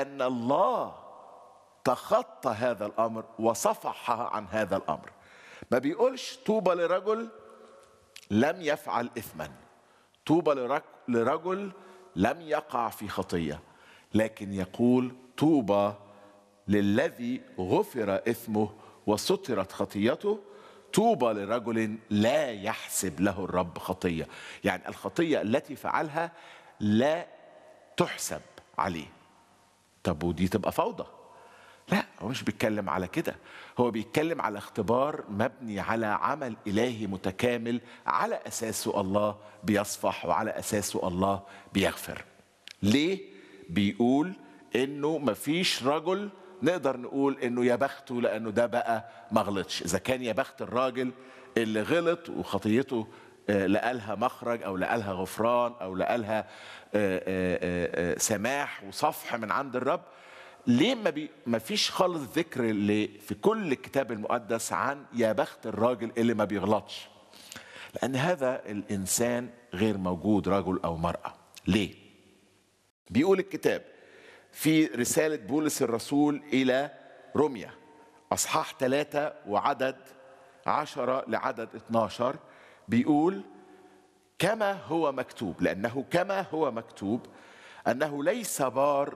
ان الله تخطى هذا الامر وصفح عن هذا الامر ما بيقولش طوبى لرجل لم يفعل اثما طوبى لرك- لرجل لم يقع في خطيه لكن يقول طوبى للذي غفر اثمه وسترت خطيته طوبى لرجل لا يحسب له الرب خطيه يعني الخطيه التي فعلها لا تحسب عليه طب ودي تبقى فوضى لا هو مش بيتكلم على كده هو بيتكلم على اختبار مبني على عمل إلهي متكامل على أساسه الله بيصفح وعلى أساسه الله بيغفر ليه بيقول انه مفيش رجل نقدر نقول انه يا بخته لانه ده بقى ما غلطش اذا كان يا بخت الراجل اللي غلط وخطيته آه، لقى لها مخرج او لقى لها غفران او لقى لها آه، آه، آه، آه، سماح وصفح من عند الرب ليه ما, بي ما فيش خالص ذكر اللي في كل الكتاب المقدس عن يا بخت الراجل اللي ما بيغلطش لان هذا الانسان غير موجود رجل او مراه ليه بيقول الكتاب في رسالة بولس الرسول إلى روميا أصحاح ثلاثة وعدد عشرة لعدد 12 بيقول كما هو مكتوب لأنه كما هو مكتوب أنه ليس بار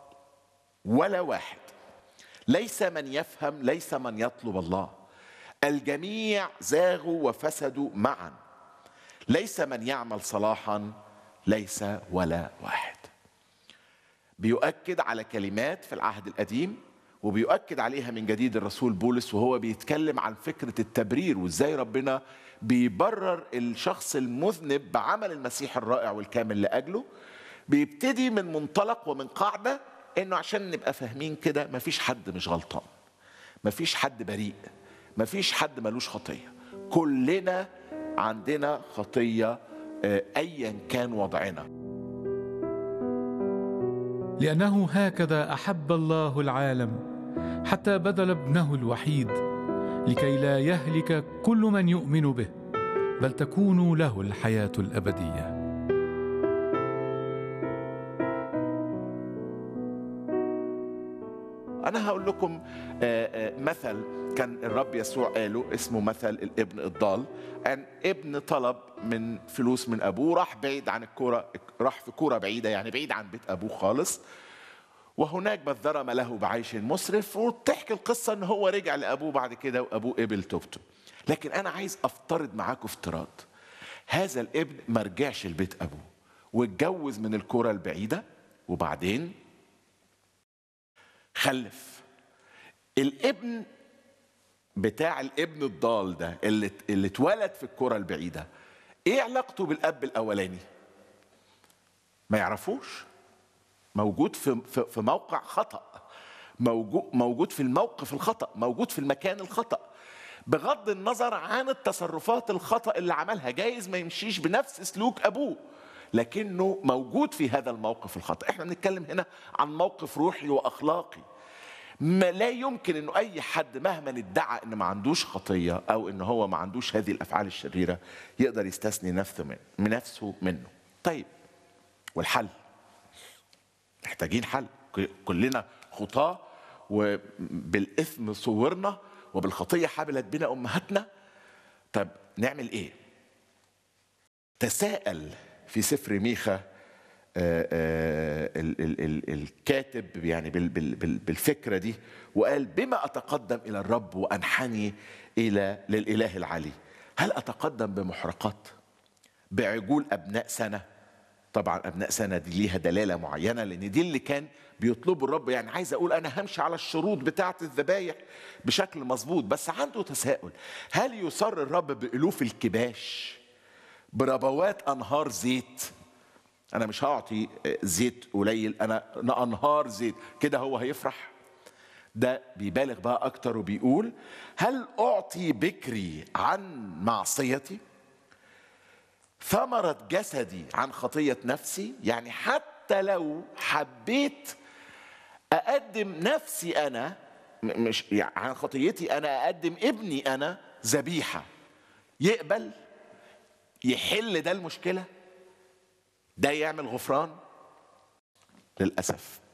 ولا واحد ليس من يفهم ليس من يطلب الله الجميع زاغوا وفسدوا معا ليس من يعمل صلاحا ليس ولا واحد بيؤكد على كلمات في العهد القديم وبيؤكد عليها من جديد الرسول بولس وهو بيتكلم عن فكرة التبرير وازاي ربنا بيبرر الشخص المذنب بعمل المسيح الرائع والكامل لأجله بيبتدي من منطلق ومن قاعدة انه عشان نبقى فاهمين كده مفيش حد مش غلطان مفيش حد بريء مفيش حد ملوش خطية كلنا عندنا خطية آه، ايا كان وضعنا لانه هكذا احب الله العالم حتى بذل ابنه الوحيد لكي لا يهلك كل من يؤمن به بل تكون له الحياه الابديه أنا هقول لكم آه، آه، مثل كان الرب يسوع قاله اسمه مثل الابن الضال أن ابن طلب من فلوس من أبوه راح بعيد عن الكرة راح في كرة بعيدة يعني بعيد عن بيت أبوه خالص وهناك بذرم له بعيش مسرف وتحكي القصة ان هو رجع لأبوه بعد كده وأبوه قبل توبته لكن أنا عايز أفترض معاكم افتراض هذا الابن ما رجعش لبيت أبوه واتجوز من الكرة البعيدة وبعدين خلف الابن بتاع الابن الضال ده اللي اللي اتولد في الكرة البعيدة ايه علاقته بالاب الاولاني ما يعرفوش موجود في في في موقع خطأ موجود موجود في الموقف الخطأ موجود في المكان الخطأ بغض النظر عن التصرفات الخطأ اللي عملها جايز ما يمشيش بنفس سلوك أبوه لكنه موجود في هذا الموقف الخطأ احنا بنتكلم هنا عن موقف روحي وأخلاقي ما لا يمكن انه اي حد مهما ادعى ان ما عندوش خطيه او ان هو ما عندوش هذه الافعال الشريره يقدر يستثني نفسه من من نفسه منه. طيب والحل محتاجين حل ك- كلنا خطاه وبالاثم صورنا وبالخطيه حبلت بنا امهاتنا طب نعمل ايه؟ تساءل في سفر ميخا آه، آه، ال- ال- ال- الكاتب يعني بال- بال- بال- بالفكره دي وقال بما اتقدم الى الرب وانحني الى للاله العلي هل اتقدم بمحرقات بعجول ابناء سنه طبعا ابناء سنه دي ليها دلاله معينه لان دي اللي كان بيطلبه الرب يعني عايز اقول انا همشي على الشروط بتاعه الذبايح بشكل مظبوط بس عنده تساؤل هل يصر الرب بالوف الكباش بربوات انهار زيت انا مش هعطي زيت قليل انا أنا انهار زيت كده هو هيفرح ده بيبالغ بقى اكتر وبيقول هل اعطي بكري عن معصيتي ثمرة جسدي عن خطية نفسي يعني حتى لو حبيت أقدم نفسي أنا م- مش يعني عن خطيتي أنا أقدم ابني أنا ذبيحة يقبل يحل ده المشكلة ده يعمل غفران للأسف